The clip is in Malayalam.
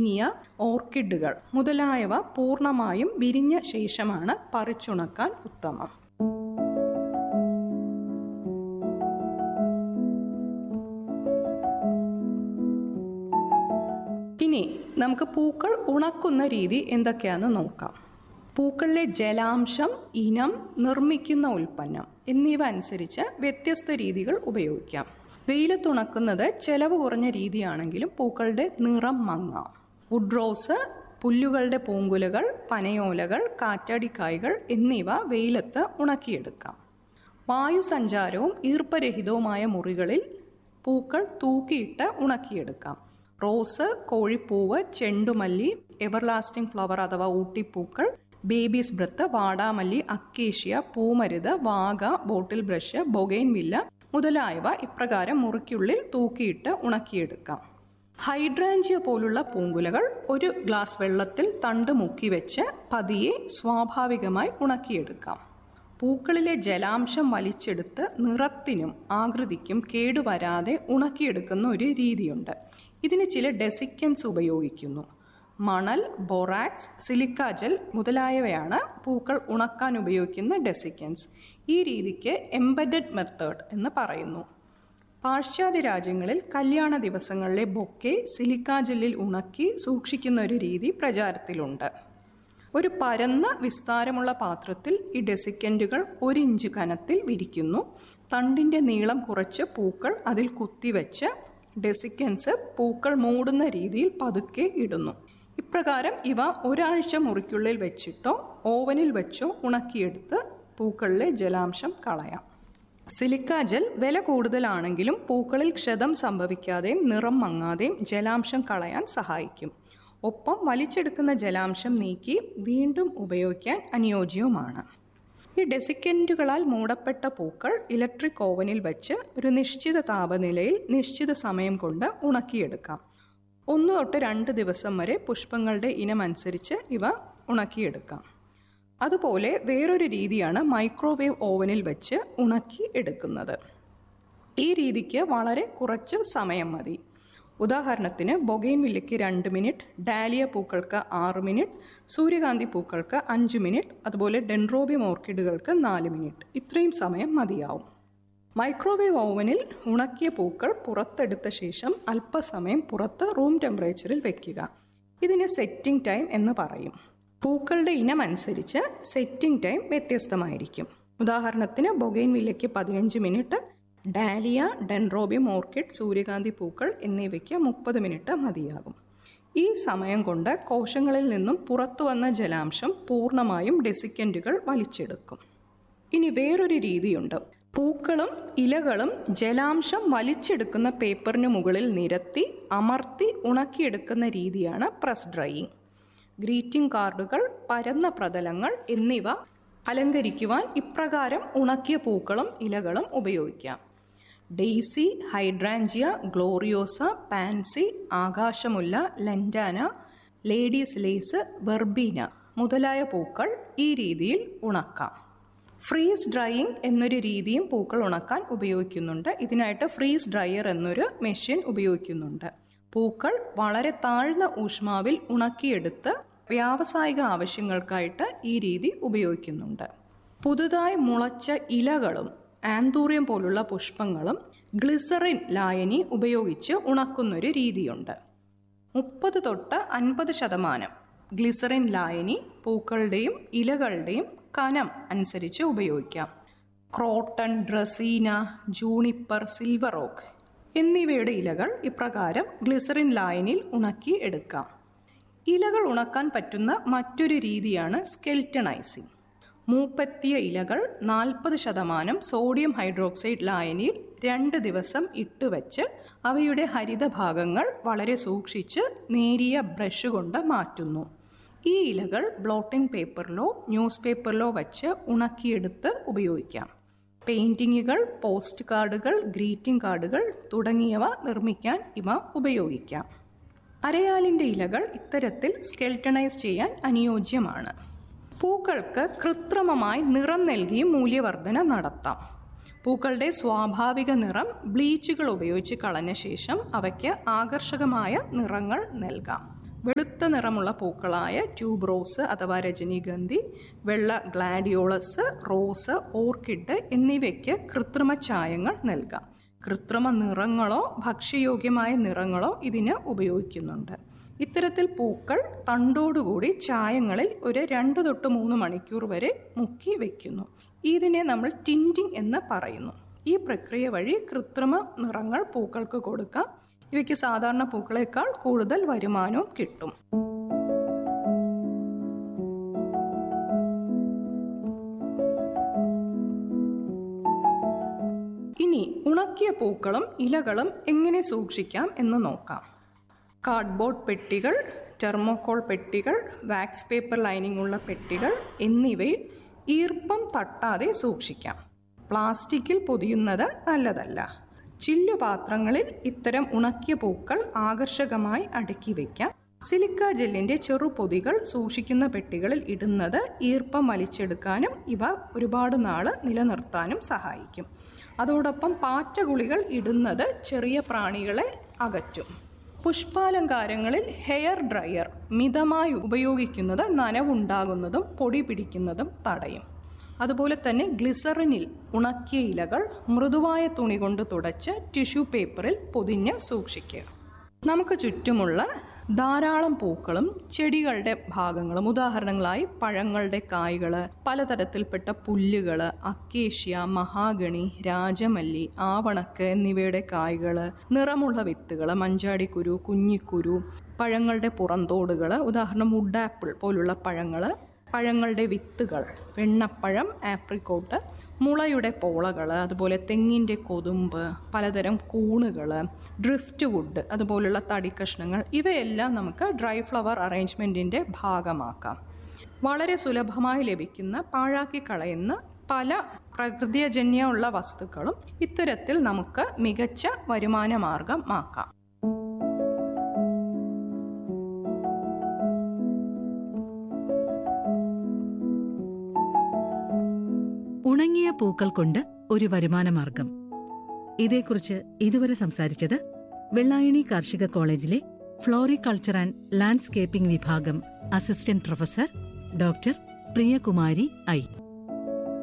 ബീനിയ ഓർക്കിഡുകൾ മുതലായവ പൂർണ്ണമായും വിരിഞ്ഞ ശേഷമാണ് പറിച്ചുണക്കാൻ ഉത്തമം ഇനി നമുക്ക് പൂക്കൾ ഉണക്കുന്ന രീതി എന്തൊക്കെയാണെന്ന് നോക്കാം പൂക്കളിലെ ജലാംശം ഇനം നിർമ്മിക്കുന്ന ഉൽപ്പന്നം എന്നിവ അനുസരിച്ച് വ്യത്യസ്ത രീതികൾ ഉപയോഗിക്കാം വെയിലത്തുണക്കുന്നത് ചെലവ് കുറഞ്ഞ രീതിയാണെങ്കിലും പൂക്കളുടെ നിറം മങ്ങാം വുഡ് റോസ് പുല്ലുകളുടെ പൂങ്കുലകൾ പനയോലകൾ കാറ്റാടിക്കായ്കൾ എന്നിവ വെയിലത്ത് ഉണക്കിയെടുക്കാം വായുസഞ്ചാരവും ഈർപ്പരഹിതവുമായ മുറികളിൽ പൂക്കൾ തൂക്കിയിട്ട് ഉണക്കിയെടുക്കാം റോസ് കോഴിപ്പൂവ് ചെണ്ടുമല്ലി എവർലാസ്റ്റിംഗ് ഫ്ലവർ അഥവാ ഊട്ടിപ്പൂക്കൾ ബേബീസ് ബ്രത്ത് വാടാമല്ലി അക്കേഷ്യ പൂമരുത് വാഗ ബോട്ടിൽ ബ്രഷ് ബൊഗൈൻവില്ല മുതലായവ ഇപ്രകാരം മുറിക്കുള്ളിൽ തൂക്കിയിട്ട് ഉണക്കിയെടുക്കാം ഹൈഡ്രാഞ്ചിയ പോലുള്ള പൂങ്കുലകൾ ഒരു ഗ്ലാസ് വെള്ളത്തിൽ തണ്ട് മുക്കി വെച്ച് പതിയെ സ്വാഭാവികമായി ഉണക്കിയെടുക്കാം പൂക്കളിലെ ജലാംശം വലിച്ചെടുത്ത് നിറത്തിനും ആകൃതിക്കും കേടുവരാതെ ഉണക്കിയെടുക്കുന്ന ഒരു രീതിയുണ്ട് ഇതിന് ചില ഡെസിക്കൻസ് ഉപയോഗിക്കുന്നു മണൽ ബൊറാക്സ് സിലിക്കാജൽ മുതലായവയാണ് പൂക്കൾ ഉണക്കാൻ ഉപയോഗിക്കുന്ന ഡെസിക്കൻസ് ഈ രീതിക്ക് എംബഡഡ് മെത്തേഡ് എന്ന് പറയുന്നു പാശ്ചാത്യ രാജ്യങ്ങളിൽ കല്യാണ ദിവസങ്ങളിലെ ബൊക്കെ സിലിക്കാജെല്ലിൽ ഉണക്കി സൂക്ഷിക്കുന്ന ഒരു രീതി പ്രചാരത്തിലുണ്ട് ഒരു പരന്ന വിസ്താരമുള്ള പാത്രത്തിൽ ഈ ഡെസിക്കൻറ്റുകൾ ഒരു ഇഞ്ച് കനത്തിൽ വിരിക്കുന്നു തണ്ടിൻ്റെ നീളം കുറച്ച് പൂക്കൾ അതിൽ കുത്തിവെച്ച് ഡെസിക്കൻസ് പൂക്കൾ മൂടുന്ന രീതിയിൽ പതുക്കെ ഇടുന്നു ഇപ്രകാരം ഇവ ഒരാഴ്ച മുറിക്കുള്ളിൽ വെച്ചിട്ടോ ഓവനിൽ വെച്ചോ ഉണക്കിയെടുത്ത് പൂക്കളിലെ ജലാംശം കളയാം സിലിക്ക ജെൽ വില കൂടുതലാണെങ്കിലും പൂക്കളിൽ ക്ഷതം സംഭവിക്കാതെയും നിറം മങ്ങാതെയും ജലാംശം കളയാൻ സഹായിക്കും ഒപ്പം വലിച്ചെടുക്കുന്ന ജലാംശം നീക്കി വീണ്ടും ഉപയോഗിക്കാൻ അനുയോജ്യവുമാണ് ഈ ഡെസിക്കൻറ്റുകളാൽ മൂടപ്പെട്ട പൂക്കൾ ഇലക്ട്രിക് ഓവനിൽ വെച്ച് ഒരു നിശ്ചിത താപനിലയിൽ നിശ്ചിത സമയം കൊണ്ട് ഉണക്കിയെടുക്കാം ഒന്ന് തൊട്ട് രണ്ട് ദിവസം വരെ പുഷ്പങ്ങളുടെ ഇനമനുസരിച്ച് ഇവ ഉണക്കിയെടുക്കാം അതുപോലെ വേറൊരു രീതിയാണ് മൈക്രോവേവ് ഓവനിൽ വെച്ച് ഉണക്കി എടുക്കുന്നത് ഈ രീതിക്ക് വളരെ കുറച്ച് സമയം മതി ഉദാഹരണത്തിന് ബൊഗൈൻവില്ലയ്ക്ക് രണ്ട് മിനിറ്റ് ഡാലിയ പൂക്കൾക്ക് ആറ് മിനിറ്റ് സൂര്യകാന്തി പൂക്കൾക്ക് അഞ്ച് മിനിറ്റ് അതുപോലെ ഡെൻഡ്രോബിയം ഓർക്കിഡുകൾക്ക് നാല് മിനിറ്റ് ഇത്രയും സമയം മതിയാവും മൈക്രോവേവ് ഓവനിൽ ഉണക്കിയ പൂക്കൾ പുറത്തെടുത്ത ശേഷം അല്പസമയം പുറത്ത് റൂം ടെമ്പറേച്ചറിൽ വെക്കുക ഇതിന് സെറ്റിംഗ് ടൈം എന്ന് പറയും പൂക്കളുടെ ഇനം അനുസരിച്ച് സെറ്റിംഗ് ടൈം വ്യത്യസ്തമായിരിക്കും ഉദാഹരണത്തിന് ബൊഗൈൻ വില്ലയ്ക്ക് പതിനഞ്ച് മിനിറ്റ് ഡാലിയ ഡെൻഡ്രോബിയം ഓർക്കിഡ് സൂര്യകാന്തി പൂക്കൾ എന്നിവയ്ക്ക് മുപ്പത് മിനിറ്റ് മതിയാകും ഈ സമയം കൊണ്ട് കോശങ്ങളിൽ നിന്നും പുറത്തു വന്ന ജലാംശം പൂർണ്ണമായും ഡെസിക്കൻറ്റുകൾ വലിച്ചെടുക്കും ഇനി വേറൊരു രീതിയുണ്ട് പൂക്കളും ഇലകളും ജലാംശം വലിച്ചെടുക്കുന്ന പേപ്പറിന് മുകളിൽ നിരത്തി അമർത്തി ഉണക്കിയെടുക്കുന്ന രീതിയാണ് പ്രസ് ഡ്രൈയിങ് ഗ്രീറ്റിംഗ് കാർഡുകൾ പരന്ന പ്രതലങ്ങൾ എന്നിവ അലങ്കരിക്കുവാൻ ഇപ്രകാരം ഉണക്കിയ പൂക്കളും ഇലകളും ഉപയോഗിക്കാം ഡെയ്സി ഹൈഡ്രാഞ്ചിയ ഗ്ലോറിയോസ പാൻസി ആകാശമുല്ല ലെൻഡാന ലേഡീസ് ലേസ് വെർബീന മുതലായ പൂക്കൾ ഈ രീതിയിൽ ഉണക്കാം ഫ്രീസ് ഡ്രൈയിങ് എന്നൊരു രീതിയും പൂക്കൾ ഉണക്കാൻ ഉപയോഗിക്കുന്നുണ്ട് ഇതിനായിട്ട് ഫ്രീസ് ഡ്രയർ എന്നൊരു മെഷീൻ ഉപയോഗിക്കുന്നുണ്ട് പൂക്കൾ വളരെ താഴ്ന്ന ഊഷ്മാവിൽ ഉണക്കിയെടുത്ത് വ്യാവസായിക ആവശ്യങ്ങൾക്കായിട്ട് ഈ രീതി ഉപയോഗിക്കുന്നുണ്ട് പുതുതായി മുളച്ച ഇലകളും ആന്തൂറിയം പോലുള്ള പുഷ്പങ്ങളും ഗ്ലിസറിൻ ലായനി ഉപയോഗിച്ച് ഉണക്കുന്നൊരു രീതിയുണ്ട് മുപ്പത് തൊട്ട് അൻപത് ശതമാനം ഗ്ലിസറിൻ ലായനി പൂക്കളുടെയും ഇലകളുടെയും കനം അനുസരിച്ച് ഉപയോഗിക്കാം croton dracaena juniper silver oak എന്നിവയുടെ ഇലകൾ ഇപ്രകാരം ഗ്ലിസറിൻ ലായനിയിൽ ഉണക്കി എടുക്കാം ഇലകൾ ഉണക്കാൻ പറ്റുന്ന മറ്റൊരു രീതിയാണ് സ്കെൽറ്റണൈസിങ് മൂപ്പത്തിയ ഇലകൾ നാൽപ്പത് ശതമാനം സോഡിയം ഹൈഡ്രോക്സൈഡ് ലായനിയിൽ രണ്ട് ദിവസം ഇട്ടുവെച്ച് അവയുടെ ഹരിതഭാഗങ്ങൾ വളരെ സൂക്ഷിച്ച് നേരിയ ബ്രഷ് കൊണ്ട് മാറ്റുന്നു ഈ ഇലകൾ ബ്ലോട്ടിംഗ് പേപ്പറിലോ ന്യൂസ് പേപ്പറിലോ വച്ച് ഉണക്കിയെടുത്ത് ഉപയോഗിക്കാം പെയിൻറ്റിങ്ങുകൾ പോസ്റ്റ് കാർഡുകൾ ഗ്രീറ്റിംഗ് കാർഡുകൾ തുടങ്ങിയവ നിർമ്മിക്കാൻ ഇവ ഉപയോഗിക്കാം അരയാലിൻ്റെ ഇലകൾ ഇത്തരത്തിൽ സ്കെൽട്ടണൈസ് ചെയ്യാൻ അനുയോജ്യമാണ് പൂക്കൾക്ക് കൃത്രിമമായി നിറം നൽകിയും മൂല്യവർധന നടത്താം പൂക്കളുടെ സ്വാഭാവിക നിറം ബ്ലീച്ചുകൾ ഉപയോഗിച്ച് കളഞ്ഞ ശേഷം അവയ്ക്ക് ആകർഷകമായ നിറങ്ങൾ നൽകാം വെളുത്ത നിറമുള്ള പൂക്കളായ ട്യൂബ് റോസ് അഥവാ രജനീഗന്ധി വെള്ള ഗ്ലാഡിയോളസ് റോസ് ഓർക്കിഡ് എന്നിവയ്ക്ക് കൃത്രിമ ചായങ്ങൾ നൽകാം കൃത്രിമ നിറങ്ങളോ ഭക്ഷ്യയോഗ്യമായ നിറങ്ങളോ ഇതിന് ഉപയോഗിക്കുന്നുണ്ട് ഇത്തരത്തിൽ പൂക്കൾ തണ്ടോടുകൂടി ചായങ്ങളിൽ ഒരു രണ്ട് തൊട്ട് മൂന്ന് മണിക്കൂർ വരെ മുക്കി വയ്ക്കുന്നു ഇതിനെ നമ്മൾ ടിൻറ്റിങ് എന്ന് പറയുന്നു ഈ പ്രക്രിയ വഴി കൃത്രിമ നിറങ്ങൾ പൂക്കൾക്ക് കൊടുക്കാം ഇവയ്ക്ക് സാധാരണ പൂക്കളേക്കാൾ കൂടുതൽ വരുമാനവും കിട്ടും ഇനി ഉണക്കിയ പൂക്കളും ഇലകളും എങ്ങനെ സൂക്ഷിക്കാം എന്ന് നോക്കാം കാർഡ്ബോർഡ് പെട്ടികൾ ടെർമോക്കോൾ പെട്ടികൾ വാക്സ് പേപ്പർ ലൈനിങ് ഉള്ള പെട്ടികൾ എന്നിവയിൽ ഈർപ്പം തട്ടാതെ സൂക്ഷിക്കാം പ്ലാസ്റ്റിക്കിൽ പൊതിയുന്നത് നല്ലതല്ല ചില്ലുപാത്രങ്ങളിൽ ഇത്തരം ഉണക്കിയ പൂക്കൾ ആകർഷകമായി അടുക്കി വയ്ക്കാം സിലിക്ക ജെല്ലിന്റെ ചെറുപൊതികൾ സൂക്ഷിക്കുന്ന പെട്ടികളിൽ ഇടുന്നത് ഈർപ്പം വലിച്ചെടുക്കാനും ഇവ ഒരുപാട് നാൾ നിലനിർത്താനും സഹായിക്കും അതോടൊപ്പം പാറ്റഗുളികൾ ഇടുന്നത് ചെറിയ പ്രാണികളെ അകറ്റും പുഷ്പാലങ്കാരങ്ങളിൽ ഹെയർ ഡ്രയർ മിതമായി ഉപയോഗിക്കുന്നത് നനവുണ്ടാകുന്നതും പൊടി പിടിക്കുന്നതും തടയും അതുപോലെ തന്നെ ഗ്ലിസറിനിൽ ഉണക്കിയ ഇലകൾ മൃദുവായ തുണി കൊണ്ട് തുടച്ച് ടിഷ്യൂ പേപ്പറിൽ പൊതിഞ്ഞ് സൂക്ഷിക്കുക നമുക്ക് ചുറ്റുമുള്ള ധാരാളം പൂക്കളും ചെടികളുടെ ഭാഗങ്ങളും ഉദാഹരണങ്ങളായി പഴങ്ങളുടെ കായ്കൾ പലതരത്തിൽപ്പെട്ട പുല്ലുകൾ അക്കേഷ്യ മഹാഗണി രാജമല്ലി ആവണക്ക് എന്നിവയുടെ കായ്കൾ നിറമുള്ള വിത്തുകൾ മഞ്ചാടിക്കുരു കുഞ്ഞിക്കുരു പഴങ്ങളുടെ പുറന്തോടുകൾ ഉദാഹരണം വുഡ് ആപ്പിൾ പോലുള്ള പഴങ്ങൾ പഴങ്ങളുടെ വിത്തുകൾ വെണ്ണപ്പഴം ആപ്രിക്കോട്ട് മുളയുടെ പോളകൾ അതുപോലെ തെങ്ങിൻ്റെ കൊതുമ്പ് പലതരം കൂണുകൾ ഡ്രിഫ്റ്റ് വുഡ് അതുപോലുള്ള തടിക്കഷ്ണങ്ങൾ ഇവയെല്ലാം നമുക്ക് ഡ്രൈ ഫ്ലവർ അറേഞ്ച്മെൻറ്റിൻ്റെ ഭാഗമാക്കാം വളരെ സുലഭമായി ലഭിക്കുന്ന പാഴാക്കി കളയുന്ന പല പ്രകൃതിജന്യമുള്ള വസ്തുക്കളും ഇത്തരത്തിൽ നമുക്ക് മികച്ച വരുമാന മാർഗമാക്കാം ഉണങ്ങിയ പൂക്കൾ കൊണ്ട് ഒരു വരുമാനമാർഗം ഇതേക്കുറിച്ച് ഇതുവരെ സംസാരിച്ചത് വെള്ളായണി കാർഷിക കോളേജിലെ ഫ്ലോറികൾച്ചർ ആൻഡ് ലാൻഡ്സ്കേപ്പിംഗ് വിഭാഗം assistant professor doctor Priyakumari I